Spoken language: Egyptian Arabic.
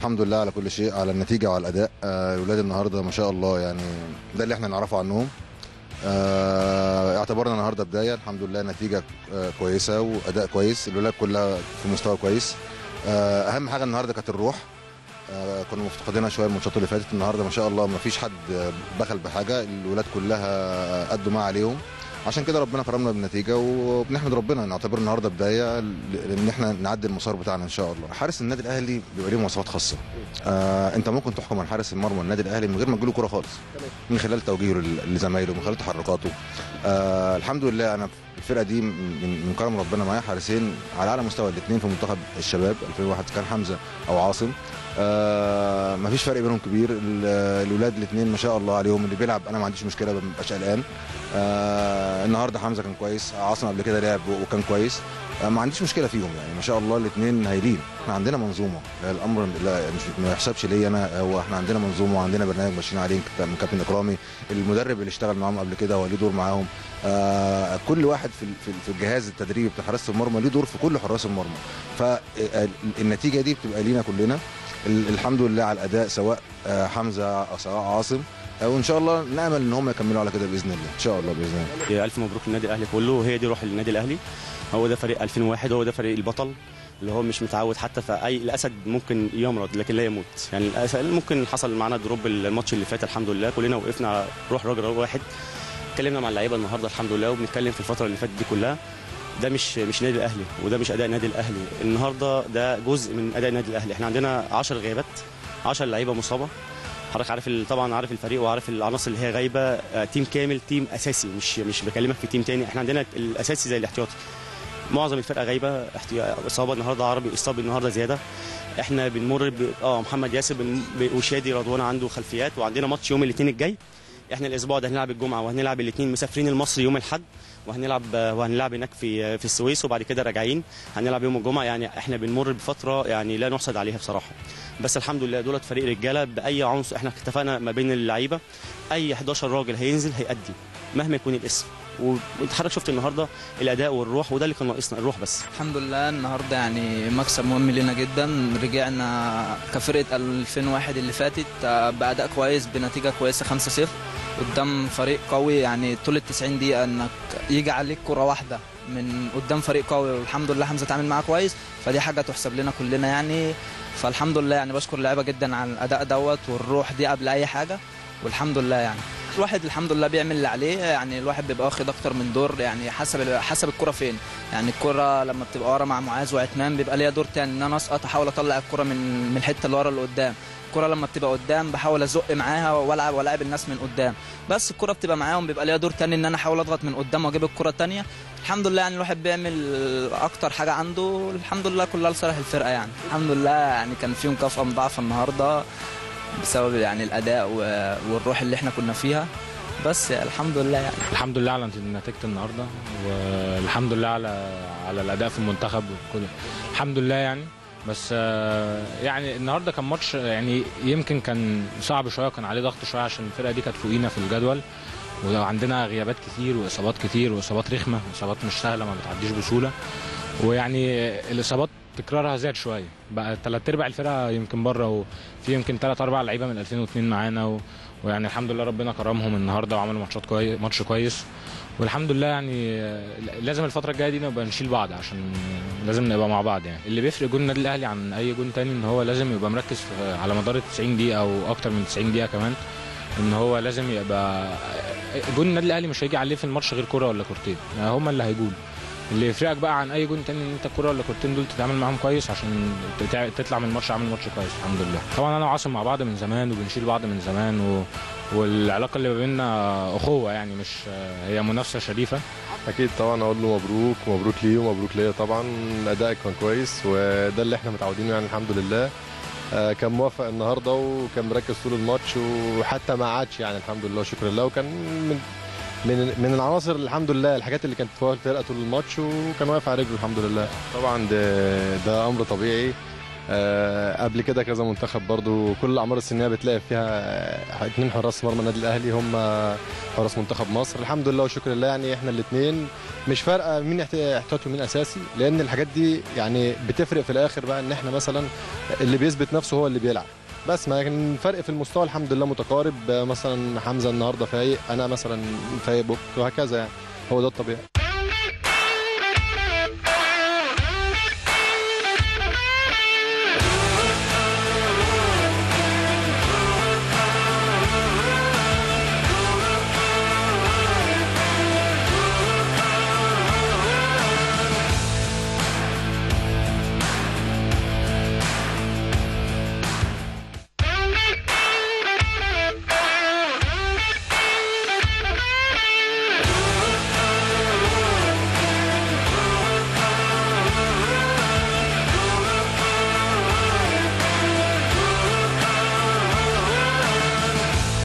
الحمد لله على كل شيء على النتيجه وعلى الاداء آه، الولاد النهارده ما شاء الله يعني ده اللي احنا نعرفه عنهم آه، اعتبرنا النهارده بدايه الحمد لله نتيجه آه، كويسه واداء كويس الولاد كلها في مستوى كويس آه، اهم حاجه النهارده كانت الروح آه، كنا مفتقدينها شويه الماتشات اللي فاتت النهارده ما شاء الله ما فيش حد آه، بخل بحاجه الولاد كلها ادوا ما عليهم عشان كده ربنا كرمنا بالنتيجه وبنحمد ربنا نعتبر النهارده بدايه ل- ان احنا نعدي المسار بتاعنا ان شاء الله حارس النادي الاهلي بيبقى ليه مواصفات خاصه آه انت ممكن تحكم على حارس المرمى النادي الاهلي من غير ما تجيله كوره خالص من خلال توجيهه لل- لزمايله من خلال تحركاته آه الحمد لله انا الفرقه دي من من كرم ربنا معايا حارسين على اعلى مستوى الاثنين في منتخب الشباب 2001 كان حمزه او عاصم آه ما فيش فرق بينهم كبير ال- الاولاد الاثنين ما شاء الله عليهم اللي بيلعب انا ما عنديش مشكله ما ببقاش قلقان آه النهارده حمزه كان كويس عاصم قبل كده لعب وكان كويس آه ما عنديش مشكله فيهم يعني ما شاء الله الاثنين هايلين احنا عندنا منظومه الامر لا مش ما يحسبش ليا انا هو احنا عندنا منظومه وعندنا برنامج ماشيين عليه من كابتن اكرامي المدرب اللي اشتغل معاهم قبل كده هو ليه دور معاهم آه كل واحد في في في الجهاز التدريبي بتاع حراسه المرمى ليه دور في كل حراس المرمى فالنتيجه دي بتبقى لينا كلنا ال- الحمد لله على الاداء سواء آه حمزه او سواء عاصم آه، وان شاء الله نامل ان هم يكملوا على كده باذن الله ان شاء الله باذن الله الف مبروك للنادي الاهلي كله هي دي روح النادي الاهلي هو ده فريق 2001 هو ده فريق البطل اللي هو مش متعود حتى في اي الاسد ممكن يمرض لكن لا يموت يعني الأسد ممكن حصل معانا دروب الماتش اللي فات الحمد لله كلنا وقفنا على روح راجل واحد اتكلمنا مع اللعيبه النهارده الحمد لله وبنتكلم في الفتره اللي فاتت دي كلها ده مش مش نادي الاهلي وده مش اداء النادي الاهلي النهارده ده جزء من اداء النادي الاهلي احنا عندنا 10 غيابات 10 لعيبه مصابه حضرتك عارف ال- طبعا عارف الفريق وعارف العناصر اللي هي غايبه آه، تيم كامل تيم اساسي مش مش بكلمك في تيم تاني احنا عندنا الاساسي زي الاحتياطي معظم الفرقه غايبه احتيا- اصابه النهارده عربي اصاب النهارده زياده احنا بنمر ب... اه محمد ياسر بن... ب... وشادي رضوان عنده خلفيات وعندنا ماتش يوم الاثنين الجاي احنا الاسبوع ده هنلعب الجمعه وهنلعب الاثنين مسافرين المصري يوم الاحد وهنلعب وهنلعب هناك في في السويس وبعد كده راجعين هنلعب يوم الجمعه يعني احنا بنمر بفتره يعني لا نحسد عليها بصراحه بس الحمد لله دولت فريق رجاله باي عنصر احنا اتفقنا ما بين اللعيبه اي 11 راجل هينزل هيأدي مهما يكون الاسم وانت حضرتك شفت النهارده الاداء والروح وده اللي كان ناقصنا الروح بس الحمد لله النهارده يعني مكسب مهم لنا جدا رجعنا كفرقه 2001 اللي فاتت آه، باداء كويس بنتيجه كويسه 5-0 قدام فريق قوي يعني طول ال 90 دقيقه انك يجي عليك كره واحده من قدام فريق قوي والحمد لله حمزه اتعامل معاه كويس فدي حاجه تحسب لنا كلنا يعني فالحمد لله يعني بشكر اللعيبه جدا على الاداء دوت والروح دي قبل اي حاجه والحمد لله يعني الواحد الحمد لله بيعمل اللي عليه يعني الواحد بيبقى واخد اكتر من دور يعني حسب حسب الكره فين يعني الكره لما بتبقى ورا مع معاذ وعثمان بيبقى ليا دور تاني ان انا اسقط احاول اطلع الكره من من الحته اللي ورا اللي قدام الكره لما بتبقى قدام بحاول ازق معاها والعب والعب الناس من قدام بس الكره بتبقى معاهم بيبقى ليا دور تاني ان انا احاول اضغط من قدام واجيب الكره التانيه الحمد لله يعني الواحد بيعمل اكتر حاجه عنده الحمد لله كلها لصالح الفرقه يعني الحمد لله يعني كان في مكافاه مضاعفه النهارده بسبب يعني الاداء و- والروح اللي احنا كنا فيها بس الحمد لله يعني الحمد لله على نتيجه النهارده والحمد لله على على الاداء في المنتخب وكل الحمد لله يعني بس آه، يعني النهارده كان ماتش يعني يمكن كان صعب شويه كان عليه ضغط شويه عشان الفرقه دي كانت فوقينا في الجدول وعندنا غيابات كتير واصابات كتير واصابات رخمه اصابات مش سهله ما بتعديش بسهوله ويعني الاصابات تكرارها زاد شويه بقى ثلاث ارباع الفرقه يمكن بره وفي يمكن ثلاث اربع لعيبه من 2002 معانا و... ويعني الحمد لله ربنا كرمهم النهارده وعملوا ماتشات كويس ماتش كويس والحمد لله يعني آه، لازم الفتره الجايه دي نبقى نشيل بعض عشان لازم نبقى مع بعض يعني اللي بيفرق جون النادي الاهلي عن اي جون تاني ان هو لازم يبقى مركز في على مدار ال 90 دقيقه او اكتر من 90 دقيقه كمان ان هو لازم يبقى جون النادي الاهلي مش هيجي عليه في الماتش غير كره ولا كورتين يعني هم اللي هيجون اللي يفرقك بقى عن اي جون تاني ان انت الكوره ولا كورتين دول تتعامل معاهم كويس عشان تتع- تطلع من الماتش عامل ماتش كويس الحمد لله طبعا انا وعاصم مع بعض من زمان وبنشيل بعض من زمان و... والعلاقه اللي ما بيننا اخوه يعني مش هي منافسه شريفه اكيد طبعا اقول له مبروك مبروك ليه ومبروك ليا طبعا ادائك كان كويس وده اللي احنا متعودينه يعني الحمد لله آه، كان موفق النهارده وكان مركز طول الماتش وحتى ما عادش يعني الحمد لله وشكر لله وكان من من من العناصر الحمد لله الحاجات اللي كانت فوق الفرقه طول الماتش وكان واقف على رجله الحمد لله طبعا ده ده امر طبيعي آه، قبل كده كذا منتخب برضو كل الاعمار السنيه بتلاقي فيها آه، اتنين حراس مرمى النادي الاهلي هم حراس منتخب مصر الحمد لله وشكر لله يعني احنا الاثنين مش فارقه مين احت- احتياطي ومين اساسي لان الحاجات دي يعني بتفرق في الاخر بقى ان احنا مثلا اللي بيثبت نفسه هو اللي بيلعب بس ما كان الفرق في المستوى الحمد لله متقارب آه، مثلا حمزه النهارده فايق انا مثلا فايق بكره وهكذا يعني هو ده الطبيعي